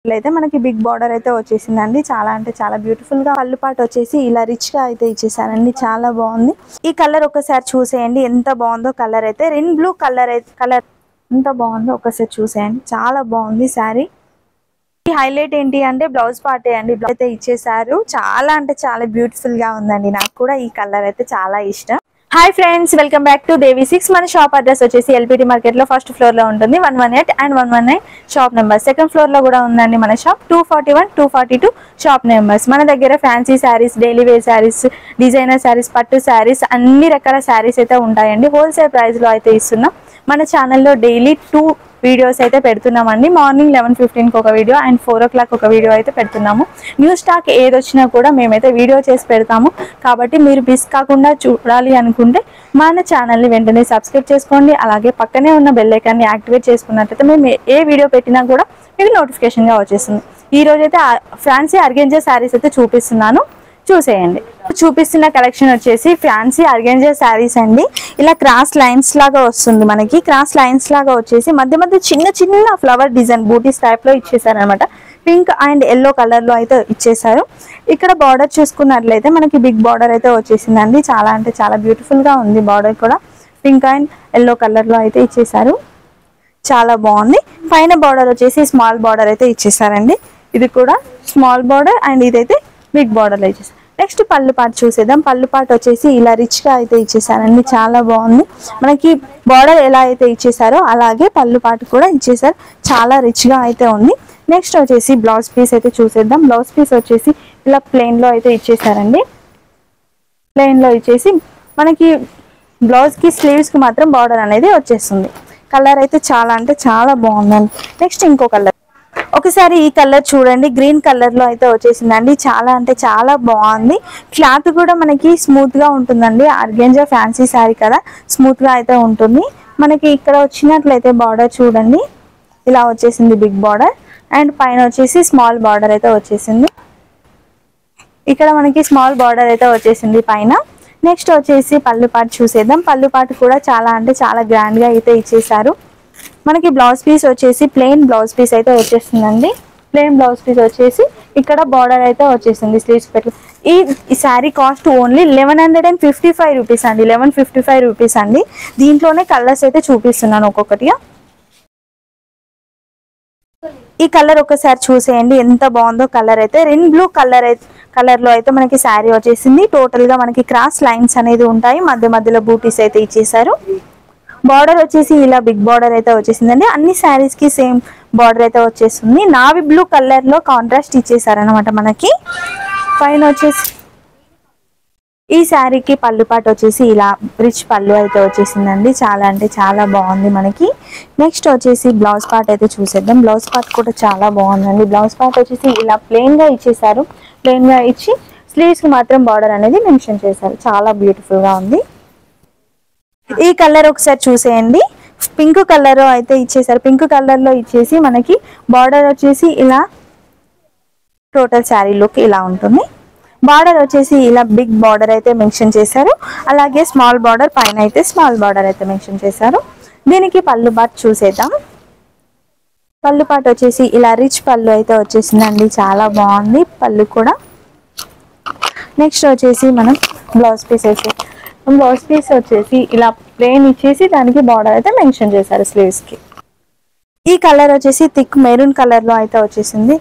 అయితే మనకి big border అయితే వచ్చేసిందండి చాలా అంటే చాలా బ్యూటిఫుల్ గా పళ్ళు పాటు వచ్చేసి ఇలా రిచ్ గా అయితే ఇచ్చేసారండి చాలా బాగుంది ఈ కలర్ ఒకసారి చూసేయండి ఎంత బాగుందో కలర్ అయితే రెయిన్ బ్లూ కలర్ కలర్ ఎంత బాగుందో ఒకసారి చూసేయండి చాలా బాగుంది శారీ ఈ హైలైట్ ఏంటి అంటే బ్లౌజ్ పార్టే అండి బ్లౌజ్ అయితే ఇచ్చేసారు చాలా అంటే చాలా బ్యూటిఫుల్ గా ఉందండి నాకు కూడా ఈ కలర్ అయితే చాలా ఇష్టం hi friends welcome back to Devi six మన షాప్ అడ్రస్ వచ్చేసి ఎల్పిటి మార్కెట్ లో ఫస్ట్ ఫ్లోర్ లో ఉంటుంది one one eight and one one nine shop number second floor లో కూడా ఉందండి మన shop two forty one two forty two shop numbers మన దగ్గర fancy sarees daily wear sarees designer sarees పట్టు శారీస్ అన్ని రకాల శారీస్ అయితే ఉంటాయండి హోల్సేల్ ప్రైస్ లో అయితే ఇస్తున్నాం మన ఛానల్లో డైలీ టూ వీడియోస్ అయితే పెడుతున్నామండి మార్నింగ్ లెవెన్ ఫిఫ్టీన్కి ఒక video and four o'clock ఒక వీడియో అయితే పెడుతున్నాము న్యూ స్టాక్ ఏది వచ్చినా కూడా మేమైతే వీడియో చేసి పెడతాము కాబట్టి మీరు మిస్ కాకుండా చూడాలి అనుకుంటే మన ఛానల్ని వెంటనే సబ్స్క్రైబ్ చేసుకోండి అలాగే పక్కనే ఉన్న బెల్ ఐకాన్ని యాక్టివేట్ చేసుకున్నట్లయితే మేము ఏ- ఏ వీడియో పెట్టినా కూడా మీకు నోటిఫికేషన్గా వచ్చేస్తుంది ఈ రోజు అయితే ఫ్యాన్సీ అర్గెంజా శారీస్ అయితే చూపిస్తున్నాను చూసేయండి చూపిస్తున్న కలెక్షన్ వచ్చేసి ఫ్యాన్సీ అర్గెంజా శారీస్ అండి ఇలా క్రాస్ లైన్స్ లాగా వస్తుంది మనకి క్రాస్ లైన్స్ లాగా వచ్చేసి మధ్య మధ్య చిన్న చిన్న ఫ్లవర్ డిజైన్ బూటీస్ టైప్ లో ఇచ్చేసారు అనమాట పింక్ అండ్ ఎల్లో కలర్ లో అయితే ఇచ్చేసారు ఇక్కడ బార్డర్ చూసుకున్నట్లయితే మనకి బిగ్ బార్డర్ అయితే వచ్చేసిందండి చాలా అంటే చాలా బ్యూటిఫుల్ గా ఉంది బార్డర్ కూడా పింక్ అండ్ ఎల్లో కలర్ లో అయితే ఇచ్చేసారు చాలా బాగుంది పైన బార్డర్ వచ్చేసి స్మాల్ బార్డర్ అయితే ఇచ్చేసారండి ఇది కూడా స్మాల్ బార్డర్ అండ్ ఇదైతే బిగ్ బార్డర్ ఇచ్చేసారు నెక్స్ట్ పళ్ళు పాటు చూసేద్దాం పళ్ళు పాటు వచ్చేసి ఇలా రిచ్ గా అయితే ఇచ్చేసారండి చాలా బాగుంది మనకి బార్డర్ ఎలా అయితే ఇచ్చేసారో అలాగే పళ్ళు పాటు కూడా ఇచ్చేసారు చాలా రిచ్ గా అయితే ఉంది నెక్స్ట్ వచ్చేసి బ్లౌజ్ పీస్ అయితే చూసేద్దాం బ్లౌజ్ పీస్ వచ్చేసి ఇలా ప్లెయిన్ లో అయితే ఇచ్చేసారండి ప్లెయిన్ లో ఇచ్చేసి మనకి బ్లౌజ్ కి స్లీవ్స్ కి మాత్రం బార్డర్ అనేది వచ్చేస్తుంది కలర్ అయితే చాలా అంటే చాలా బాగుందండి నెక్స్ట్ ఇంకో కలర్ ఒకసారి ఈ కలర్ చూడండి గ్రీన్ కలర్ లో అయితే వచ్చేసిందండి చాలా అంటే చాలా బాగుంది క్లాత్ కూడా మనకి స్మూత్ గా ఉంటుందండి ఆర్గెంజా ఫ్యాన్సీ శారీ కదా స్మూత్ గా అయితే ఉంటుంది మనకి ఇక్కడ వచ్చినట్లయితే బార్డర్ చూడండి ఇలా వచ్చేసింది బిగ్ బార్డర్ అండ్ పైన వచ్చేసి స్మాల్ బార్డర్ అయితే వచ్చేసింది ఇక్కడ మనకి స్మాల్ బార్డర్ అయితే వచ్చేసింది పైన నెక్స్ట్ వచ్చేసి పళ్ళు పాటు చూసేద్దాం పళ్ళు పాటు కూడా చాలా అంటే చాలా గ్రాండ్ గా అయితే ఇచ్చేసారు మనకి బ్లౌజ్ పీస్ వచ్చేసి ప్లెయిన్ బ్లౌజ్ పీస్ అయితే వచ్చేస్తుందండి ప్లెయిన్ బ్లౌజ్ పీస్ వచ్చేసి ఇక్కడ బార్డర్ అయితే వచ్చేసింది స్లీవ్స్ పెట్టి ఈ ఈ saree cost only eleven hundred and fifty five rupees అండి లెవెన్ ఫిఫ్టీ ఫైవ్ రూపీస్ అండి దీంట్లోనే కలర్స్ అయితే చూపిస్తున్నాను ఒక్కొక్కటిగా ఈ కలర్ ఒకసారి చూసేయండి ఎంత బాగుందో కలర్ అయితే రెయిన్ బ్లూ కలర్ కలర్ లో అయితే మనకి శారీ వచ్చేసింది టోటల్ గా మనకి క్రాస్ లైన్స్ అనేది ఉంటాయి మధ్య మధ్యలో బూటీస్ అయితే ఇచ్చేసారు బార్డర్ వచ్చేసి ఇలా బిగ్ బార్డర్ అయితే వచ్చేసిందండి అన్ని శారీస్ కి సేమ్ బార్డర్ అయితే వచ్చేస్తుంది నావి బ్లూ కలర్ లో కాంట్రాస్ట్ ఇచ్చేసారనమాట మనకి పైన వచ్చేసి ఈ శారీకి పళ్ళు పాటు వచ్చేసి ఇలా రిచ్ పళ్ళు అయితే వచ్చేసిందండి చాలా అంటే చాలా బాగుంది మనకి నెక్స్ట్ వచ్చేసి బ్లౌజ్ పార్ట్ అయితే చూసేద్దాం బ్లౌజ్ పార్ట్ కూడా చాలా బాగుందండి బ్లౌజ్ పార్ట్ వచ్చేసి ఇలా ప్లెయిన్ గా ఇచ్చేసారు ప్లెయిన్ గా ఇచ్చి స్లీవ్స్ కి మాత్రం బార్డర్ అనేది మెన్షన్ చేశారు చాలా బ్యూటిఫుల్ గా ఉంది ఈ కలర్ ఒకసారి చూసేయండి పింక్ కలర్ అయితే ఇచ్చేసారు పింక్ కలర్ లో ఇచ్చేసి మనకి బార్డర్ వచ్చేసి ఇలా టోటల్ శారీ లుక్ ఇలా ఉంటుంది బార్డర్ వచ్చేసి ఇలా బిగ్ బార్డర్ అయితే మెన్షన్ చేశారు అలాగే స్మాల్ బార్డర్ పైన అయితే స్మాల్ బార్డర్ అయితే మెన్షన్ చేశారు దీనికి పళ్ళు పాటు చూసేద్దాం పళ్ళు పాటు వచ్చేసి ఇలా రిచ్ పళ్ళు అయితే వచ్చేసిందండి చాలా బాగుంది పళ్ళు కూడా నెక్స్ట్ వచ్చేసి మనం బ్లౌజ్ పీస్ వేసి బ్లౌజ్ పీస్ వచ్చేసి ఇలా ప్లెయిన్ ఇచ్చేసి దానికి బార్డర్ అయితే మెన్షన్ చేశారు స్లీవ్స్ కి ఈ కలర్ వచ్చేసి థిక్ మెరూన్ కలర్ లో అయితే వచ్చేసింది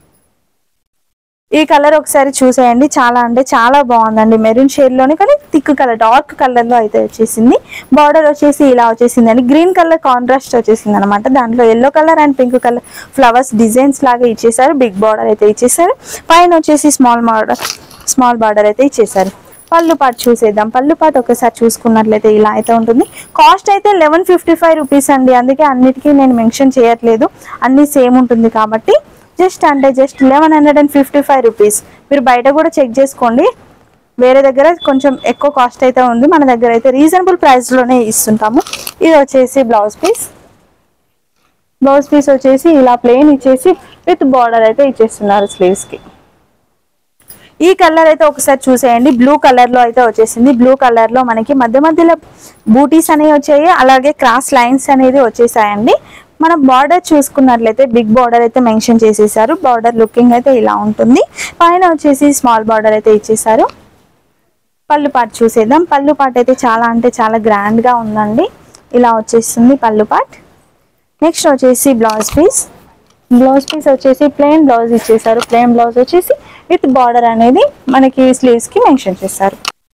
ఈ కలర్ ఒకసారి చూసేయండి చాలా అంటే చాలా బాగుందండి మెరూన్ షేడ్ లోనే కానీ థిక్ కలర్ డార్క్ కలర్ లో అయితే వచ్చేసింది బార్డర్ వచ్చేసి ఇలా వచ్చేసిందండి గ్రీన్ కలర్ కాంట్రాస్ట్ వచ్చేసింది అనమాట దాంట్లో yellow colour and pink colour flowers designs లాగా ఇచ్చేసారు బిగ్ బార్డర్ అయితే ఇచ్చేసారు పైన వచ్చేసి స్మాల్ బార్డర్ స్మాల్ బార్డర్ అయితే ఇచ్చేసారు పళ్ళు పాటు చూసేద్దాం పళ్ళు పాటు ఒకసారి చూసుకున్నట్లయితే ఇలా అయితే ఉంటుంది కాస్ట్ అయితే లెవెన్ ఫిఫ్టీ ఫైవ్ రూపీస్ అండి అందుకే అన్నిటికీ నేను మెన్షన్ చేయట్లేదు అన్ని సేమ్ ఉంటుంది కాబట్టి జస్ట్ అంటే just eleven hundred and fifty five rupees మీరు బయట కూడా చెక్ చేసుకోండి వేరే దగ్గర కొంచెం ఎక్కువ కాస్ట్ అయితే ఉంది మన దగ్గర అయితే రీజనబుల్ ప్రైస్లోనే ఇస్తుంటాము ఇది వచ్చేసి బ్లౌజ్ పీస్ బ్లౌజ్ పీస్ వచ్చేసి ఇలా ప్లెయిన్ ఇచ్చేసి విత్ బార్డర్ అయితే ఇచ్చేస్తున్నారు స్లీవ్స్కి ఈ కలర్ అయితే ఒకసారి చూసేయండి బ్లూ కలర్ లో అయితే వచ్చేసింది బ్లూ కలర్ లో మనకి మధ్య మధ్యలో బూటీస్ అనేవి వచ్చాయి అలాగే క్రాస్ లైన్స్ అనేది వచ్చేసాయండి మన బార్డర్ చూసుకున్నట్లయితే బిగ్ బార్డర్ అయితే మెన్షన్ చేసేసారు బార్డర్ లుకింగ్ అయితే ఇలా ఉంటుంది పైన వచ్చేసి స్మాల్ బార్డర్ అయితే ఇచ్చేసారు పళ్ళు పాట్ చూసేద్దాం పళ్ళు పాట్ అయితే చాలా అంటే చాలా గ్రాండ్ గా ఉందండి ఇలా వచ్చేస్తుంది పళ్ళు పాట్ నెక్స్ట్ వచ్చేసి బ్లౌజ్ పీస్ బ్లౌజ్ పీస్ వచ్చేసి ప్లెయిన్ బ్లౌజ్ ఇచ్చేసారు ప్లెయిన్ బ్లౌజ్ వచ్చేసి విత్ బార్డర్ అనేది మనకి స్లీవ్స్ కి మెన్షన్ చేశారు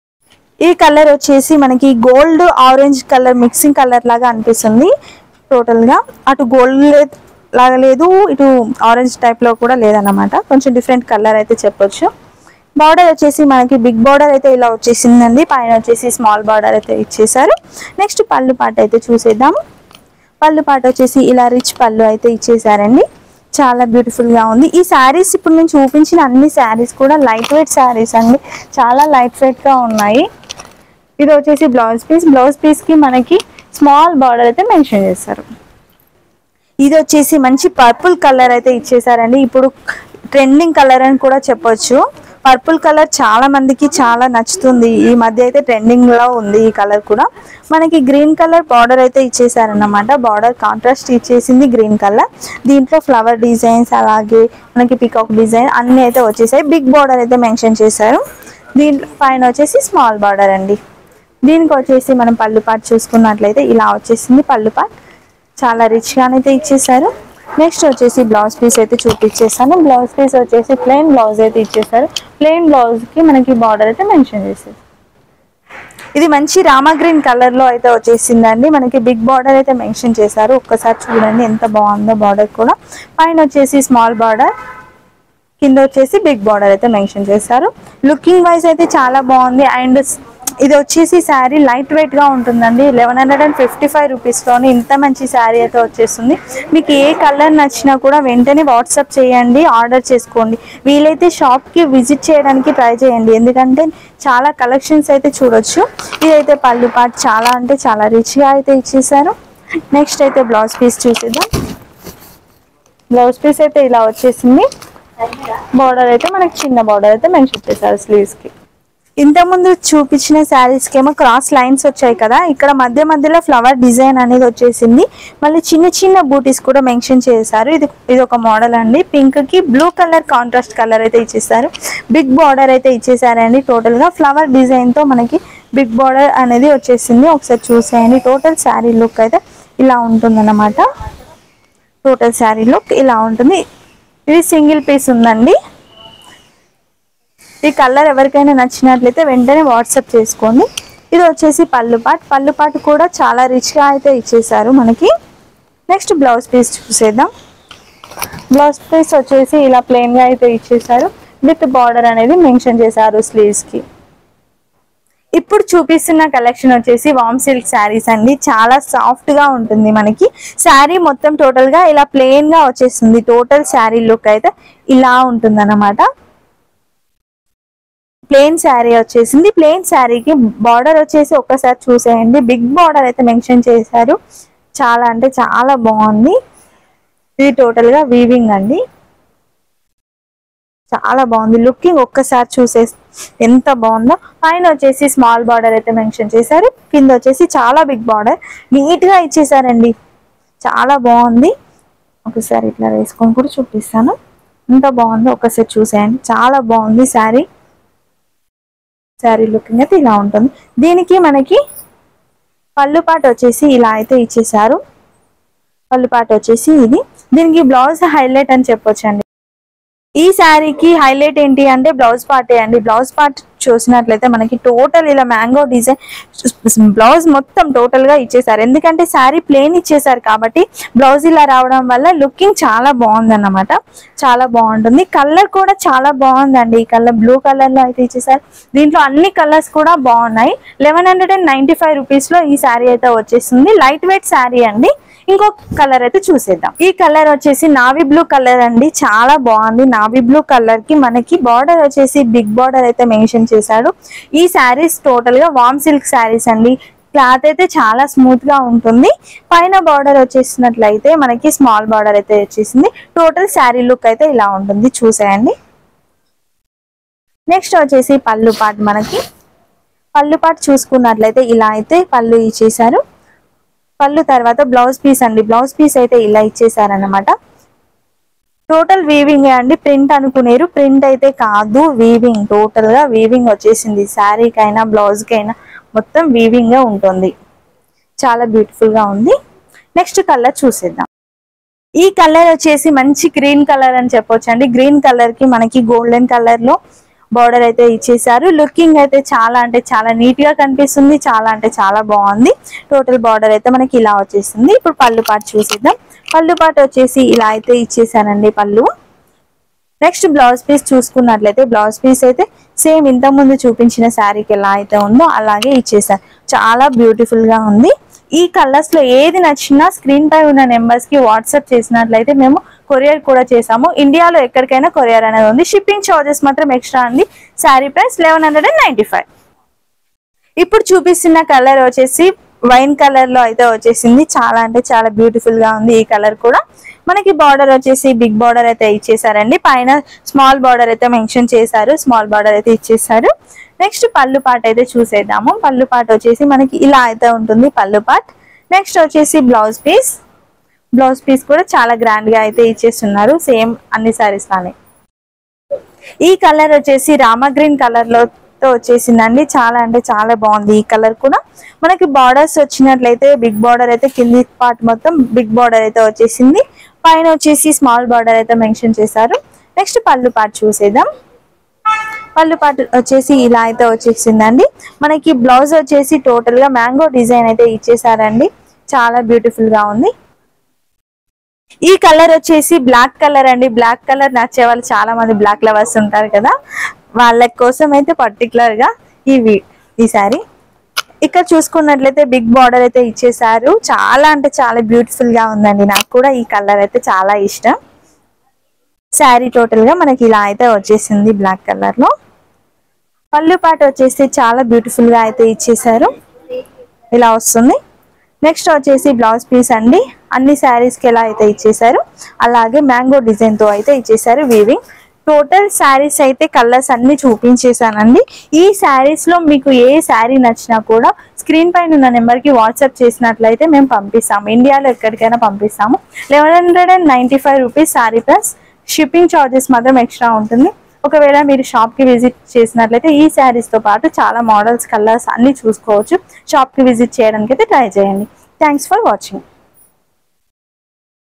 ఈ కలర్ వచ్చేసి మనకి gold orange colour mixing colour లాగా అనిపిస్తుంది టోటల్ గా అటు గోల్డ్ లాగా లేదు ఇటు ఆరెంజ్ టైప్ లో కూడా లేదన్నమాట కొంచెం డిఫరెంట్ కలర్ అయితే చెప్పొచ్చు బార్డర్ వచ్చేసి మనకి బిగ్ బార్డర్ అయితే ఇలా వచ్చేసిందండి పైన వచ్చేసి స్మాల్ బార్డర్ అయితే ఇచ్చేసారు నెక్స్ట్ పళ్ళు పాట అయితే చూసేద్దాము పళ్ళు పాట వచ్చేసి ఇలా రిచ్ పళ్ళు అయితే ఇచ్చేసారండి చాలా బ్యూటిఫుల్ గా ఉంది ఈ శారీస్ ఇప్పుడు నేను చూపించిన అన్ని శారీస్ కూడా లైట్ వెయిట్ శారీస్ అండి చాలా లైట్ వెయిట్ గా ఉన్నాయి ఇది వచ్చేసి బ్లౌజ్ పీస్ బ్లౌజ్ పీస్ కి మనకి స్మాల్ బార్డర్ అయితే మెన్షన్ చేశారు ఇది వచ్చేసి మంచి పర్పుల్ కలర్ అయితే ఇచ్చేసారండి ఇప్పుడు ట్రెండింగ్ కలర్ అని కూడా చెప్పొచ్చు పర్పుల్ కలర్ చాలా మందికి చాలా నచ్చుతుంది ఈ మధ్య అయితే ట్రెండింగ్ లో ఉంది ఈ కలర్ కూడా మనకి గ్రీన్ కలర్ బార్డర్ అయితే ఇచ్చేసారన్నమాట బార్డర్ కాంట్రాస్ట్ ఇచ్చేసింది గ్రీన్ కలర్ దీంట్లో ఫ్లవర్ డిజైన్స్ అలాగే మనకి పికాక్ డిజైన్ అన్ని అయితే వచ్చేసాయి బిగ్ బార్డర్ అయితే మెన్షన్ చేశారు దీంట్లో పైన వచ్చేసి స్మాల్ బార్డర్ అండి దీనికి వచ్చేసి మనం పళ్ళు పాట్ చూసుకున్నట్లయితే ఇలా వచ్చేసింది పళ్ళు పాట్ చాలా రిచ్ గానైతే ఇచ్చేసారు నెక్స్ట్ వచ్చేసి బ్లౌజ్ పీస్ అయితే చూపించేసాను బ్లౌజ్ పీస్ వచ్చేసి ప్లెయిన్ బ్లౌజ్ అయితే ఇచ్చేసారు ప్లెయిన్ బ్లౌజ్ కి మనకి బార్డర్ అయితే మెన్షన్ చేసేది ఇది మంచి రామా గ్రీన్ కలర్ లో అయితే వచ్చేసిందండి మనకి బిగ్ బార్డర్ అయితే మెన్షన్ చేశారు ఒక్కసారి చూడండి ఎంత బాగుందో బార్డర్ కూడా పైన వచ్చేసి స్మాల్ బార్డర్ కింద వచ్చేసి బిగ్ బార్డర్ అయితే మెన్షన్ చేశారు లుకింగ్ వైజ్ అయితే చాలా బాగుంది అండ్ ఇది వచ్చేసి శారీ లైట్ వెయిట్ గా ఉంటుందండి eleven hundred and fifty five రూపీస్లోని ఇంత మంచి శారీ అయితే వచ్చేస్తుంది మీకు ఏ కలర్ నచ్చినా కూడా వెంటనే వాట్సాప్ చేయండి ఆర్డర్ చేసుకోండి వీలైతే షాప్కి విజిట్ చేయడానికి ట్రై చేయండి ఎందుకంటే చాలా కలెక్షన్స్ అయితే చూడొచ్చు ఇదైతే పళ్ళు పాటు చాలా అంటే చాలా రిచ్గా అయితే ఇచ్చేసారు నెక్స్ట్ అయితే బ్లౌజ్ పీస్ చూసేద్దాం బ్లౌజ్ పీస్ అయితే ఇలా వచ్చేసింది బార్డర్ అయితే మనకి చిన్న బార్డర్ అయితే మెన్షన్ చేశారు స్లీవ్స్ కి ఇంతకుముందు చూపించిన శారీస్ కి ఏమో క్రాస్ లైన్స్ వచ్చాయి కదా ఇక్కడ మధ్య మధ్యలో ఫ్లవర్ డిజైన్ అనేది వచ్చేసింది మళ్ళీ చిన్న చిన్న బూటీస్ కూడా మెన్షన్ చేశారు ఇది ఇది ఒక మోడల్ అండి పింక్ కి బ్లూ కలర్ కాంట్రాస్ట్ కలర్ అయితే ఇచ్చేసారు బిగ్ బార్డర్ అయితే ఇచ్చేసారండి టోటల్ గా ఫ్లవర్ డిజైన్ తో మనకి బిగ్ బార్డర్ అనేది వచ్చేసింది ఒకసారి చూసేయండి టోటల్ శారీ లుక్ అయితే ఇలా ఉంటుందన్నమాట టోటల్ శారీ లుక్ ఇలా ఉంటుంది ఇది సింగిల్ పీస్ ఉందండి ఈ కలర్ ఎవరికైనా నచ్చినట్లయితే వెంటనే వాట్సాప్ చేసుకోండి ఇది వచ్చేసి పళ్ళు పాట్ పళ్ళు పాటు కూడా చాలా రిచ్గా అయితే ఇచ్చేసారు మనకి నెక్స్ట్ బ్లౌజ్ పీస్ చూసేద్దాం బ్లౌజ్ పీస్ వచ్చేసి ఇలా ప్లెయిన్గా అయితే ఇచ్చేసారు విత్ బార్డర్ అనేది మెన్షన్ చేశారు స్లీవ్స్కి ఇప్పుడు చూపిస్తున్న కలెక్షన్ వచ్చేసి వామ్ సిల్క్ శారీస్ అండి చాలా సాఫ్ట్ గా ఉంటుంది మనకి శారీ మొత్తం టోటల్ గా ఇలా ప్లెయిన్ గా వచ్చేస్తుంది టోటల్ శారీ లుక్ అయితే ఇలా ఉంటుంది అన్నమాట ప్లెయిన్ శారీ వచ్చేసింది ప్లెయిన్ శారీకి బార్డర్ వచ్చేసి ఒక్కసారి చూసేయండి బిగ్ బార్డర్ అయితే మెన్షన్ చేశారు చాలా అంటే చాలా బాగుంది ఇది టోటల్ గా వీవింగ్ అండి చాలా బాగుంది లుకింగ్ ఒక్కసారి చూసే ఎంత బాగుందో పైన వచ్చేసి స్మాల్ బార్డర్ అయితే మెన్షన్ చేశారు కింద వచ్చేసి చాలా బిగ్ బార్డర్ నీట్ గా ఇచ్చేసారండి చాలా బాగుంది ఒకసారి ఇట్లా వేసుకొని కూడా చూపిస్తాను ఎంత బాగుందో ఒకసారి చూసేయండి చాలా బాగుంది శారీ శారీ లుకింగ్ అయితే ఇలా ఉంటుంది దీనికి మనకి పళ్ళు పాట వచ్చేసి ఇలా అయితే ఇచ్చేసారు పళ్ళు పాట వచ్చేసి ఇది దీనికి బ్లౌజ్ హైలైట్ అని చెప్పొచ్చండి ఈ శారీకి హైలైట్ ఏంటి అంటే బ్లౌజ్ పార్టే అండి బ్లౌజ్ పార్ట్ చూసినట్లయితే మనకి టోటల్ ఇలా మ్యాంగో డిజైన్ బ్లౌజ్ మొత్తం టోటల్ గా ఇచ్చేసారు ఎందుకంటే శారీ ప్లేన్ ఇచ్చేసారు కాబట్టి బ్లౌజ్ ఇలా రావడం వల్ల లుకింగ్ చాలా బాగుంది అన్నమాట చాలా బాగుంటుంది కలర్ కూడా చాలా బాగుందండి ఈ కలర్ బ్లూ కలర్ లో అయితే ఇచ్చేసారు దీంట్లో అన్ని కలర్స్ కూడా బాగున్నాయి eleven hundred and ninety five rupees లో ఈ శారీ అయితే వచ్చేసింది లైట్ వెయిట్ శారీ అండి ఇంకొక కలర్ అయితే చూసేద్దాం ఈ కలర్ వచ్చేసి నావీ బ్లూ కలర్ అండి చాలా బాగుంది నావీ బ్లూ కలర్ కి మనకి బార్డర్ వచ్చేసి బిగ్ బార్డర్ అయితే మెన్షన్ చేశాడు ఈ శారీస్ టోటల్ గా వామ్ సిల్క్ శారీస్ అండి క్లాత్ అయితే చాలా స్మూత్ గా ఉంటుంది పైన బార్డర్ వచ్చేసినట్లయితే మనకి స్మాల్ బార్డర్ అయితే వచ్చేసింది టోటల్ శారీ లుక్ అయితే ఇలా ఉంటుంది చూసేయండి నెక్స్ట్ వచ్చేసి పళ్ళు పాటు మనకి పళ్ళు పాటు చూసుకున్నట్లయితే ఇలా అయితే పళ్ళు ఇచ్చేసారు పళ్ళు తర్వాత బ్లౌజ్ పీస్ అండి బ్లౌజ్ పీస్ అయితే ఇలా ఇచ్చేసారనమాట టోటల్ వీవింగ్ అండి ప్రింట్ అనుకునేరు ప్రింట్ అయితే కాదు వీవింగ్ టోటల్ గా వీవింగ్ వచ్చేసింది శారీకైనా బ్లౌజ్ కైనా మొత్తం వీవింగ్ గా ఉంటుంది చాలా బ్యూటిఫుల్ గా ఉంది నెక్స్ట్ కలర్ చూసేద్దాం ఈ కలర్ వచ్చేసి మంచి గ్రీన్ కలర్ అని చెప్పొచ్చు అండి గ్రీన్ కలర్ కి మనకి గోల్డెన్ కలర్ లో బార్డర్ అయితే ఇచ్చేసారు లుకింగ్ అయితే చాలా అంటే చాలా నీట్ గా కనిపిస్తుంది చాలా అంటే చాలా బాగుంది టోటల్ బార్డర్ అయితే మనకి ఇలా వచ్చేసింది ఇప్పుడు పళ్ళు పాటు చూసేద్దాం పళ్ళు పాటు వచ్చేసి ఇలా అయితే ఇచ్చేసానండి పళ్ళు నెక్స్ట్ బ్లౌజ్ పీస్ చూసుకున్నట్లయితే బ్లౌజ్ పీస్ అయితే సేమ్ ఇంత ముందు చూపించిన శారీకి ఎలా అయితే ఉందో అలాగే ఇచ్చేసారు చాలా బ్యూటిఫుల్ గా ఉంది ఈ కలర్స్ లో ఏది నచ్చినా స్క్రీన్ పై ఉన్న నెంబర్స్ కి వాట్సాప్ చేసినట్లయితే మేము కొరియర్ కూడా చేసాము ఇండియాలో ఎక్కడికైనా కొరియర్ అనేది ఉంది షిప్పింగ్ చార్జెస్ మాత్రం ఎక్స్ట్రా అండి sari price eleven hundred and ninety five ఇప్పుడు చూపిస్తున్న కలర్ వచ్చేసి వైన్ కలర్ లో అయితే వచ్చేసింది చాలా అంటే చాలా బ్యూటిఫుల్ గా ఉంది ఈ కలర్ కూడా మనకి బార్డర్ వచ్చేసి బిగ్ బార్డర్ అయితే ఇచ్చేసారండి పైన స్మాల్ బార్డర్ అయితే మెన్షన్ చేశారు స్మాల్ బార్డర్ అయితే ఇచ్చేసారు నెక్స్ట్ పళ్ళు పాట అయితే చూసేద్దాము పళ్ళు పాట వచ్చేసి మనకి ఇలా అయితే ఉంటుంది పళ్ళు పాట్ నెక్స్ట్ వచ్చేసి బ్లౌజ్ పీస్ బ్లౌజ్ పీస్ కూడా చాలా గ్రాండ్ గా అయితే ఇచ్చేస్తున్నారు సేమ్ అన్ని సారీస్ లానే ఈ కలర్ వచ్చేసి రామా గ్రీన్ కలర్ లో తో వచ్చేసిందండి చాలా అంటే చాలా బాగుంది ఈ కలర్ కూడా మనకి బార్డర్స్ వచ్చినట్లయితే బిగ్ బార్డర్ అయితే కింది పార్ట్ మొత్తం బిగ్ బార్డర్ అయితే వచ్చేసింది పైన వచ్చేసి స్మాల్ బార్డర్ అయితే మెన్షన్ చేశారు నెక్స్ట్ పళ్ళు పార్ట్ చూసేద్దాం పళ్ళు పాటు వచ్చేసి ఇలా అయితే వచ్చేసిందండి మనకి బ్లౌజ్ వచ్చేసి టోటల్ గా మ్యాంగో డిజైన్ అయితే ఇచ్చేసారండి చాలా బ్యూటిఫుల్ గా ఉంది ఈ కలర్ వచ్చేసి బ్లాక్ కలర్ అండి బ్లాక్ కలర్ నచ్చే వాళ్ళు చాలా మంది బ్లాక్ లవర్స్ ఉంటారు కదా వాళ్ళ కోసం అయితే పర్టికులర్ గా ఇవి ఈ సారీ ఇక్కడ చూసుకున్నట్లయితే బిగ్ బార్డర్ అయితే ఇచ్చేసారు చాలా అంటే చాలా బ్యూటిఫుల్ గా ఉందండి నాకు కూడా ఈ కలర్ అయితే చాలా ఇష్టం శారీ టోటల్ గా మనకి ఇలా అయితే వచ్చేసింది బ్లాక్ కలర్ లో పళ్ళు పాట వచ్చేసి చాలా బ్యూటిఫుల్ గా అయితే ఇచ్చేసారు ఇలా వస్తుంది నెక్స్ట్ వచ్చేసి బ్లౌజ్ పీస్ అండి అన్ని శారీస్ కి ఎలా అయితే ఇచ్చేసారు అలాగే మ్యాంగో డిజైన్ తో అయితే ఇచ్చేసారు వీవింగ్ టోటల్ శారీస్ అయితే కలర్స్ అన్ని చూపించేసానండి ఈ శారీస్ లో మీకు ఏ శారీ నచ్చినా కూడా స్క్రీన్ పైన ఉన్న నెంబర్ కి వాట్సాప్ చేసినట్లయితే మేము పంపిస్తాము ఇండియాలో ఎక్కడికైనా పంపిస్తాము eleven hundred and ninety five rupees sari plus shipping charges మాత్రం ఎక్స్ట్రా ఉంటుంది ఒకవేళ మీరు షాప్ కి విజిట్ చేసినట్లయితే ఈ శారీస్ తో పాటు చాలా మోడల్స్ కలర్స్ అన్ని చూసుకోవచ్చు షాప్ కి విజిట్ చేయడానికి అయితే ట్రై చేయండి థ్యాంక్స్ ఫర్ వాచింగ్